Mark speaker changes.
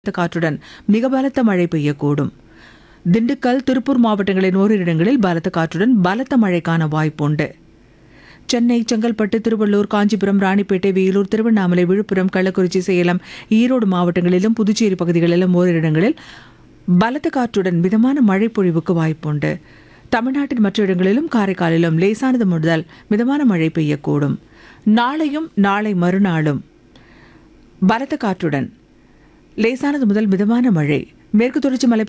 Speaker 1: பலத்த காற்றுடன் மிக பலத்த மழை பெய்யக்கூடும் திண்டுக்கல் திருப்பூர் மாவட்டங்களின் ஓரிரு இடங்களில் பலத்த காற்றுடன் பலத்த மழைக்கான வாய்ப்புண்டு சென்னை செங்கல்பட்டு திருவள்ளூர் காஞ்சிபுரம் ராணிப்பேட்டை வேலூர் திருவண்ணாமலை விழுப்புரம் கள்ளக்குறிச்சி சேலம் ஈரோடு மாவட்டங்களிலும் புதுச்சேரி பகுதிகளிலும் ஓரிரு இடங்களில் பலத்த காற்றுடன் மிதமான மழை பொழிவுக்கு வாய்ப்புண்டு தமிழ்நாட்டின் மற்ற இடங்களிலும் காரைக்காலிலும் லேசானது முதல் மிதமான மழை பெய்யக்கூடும் நாளையும் நாளை மறுநாளும் பலத்த காற்றுடன் லேசானது முதல் மிதமான மழை மேற்கு தொடர்ச்சி மலை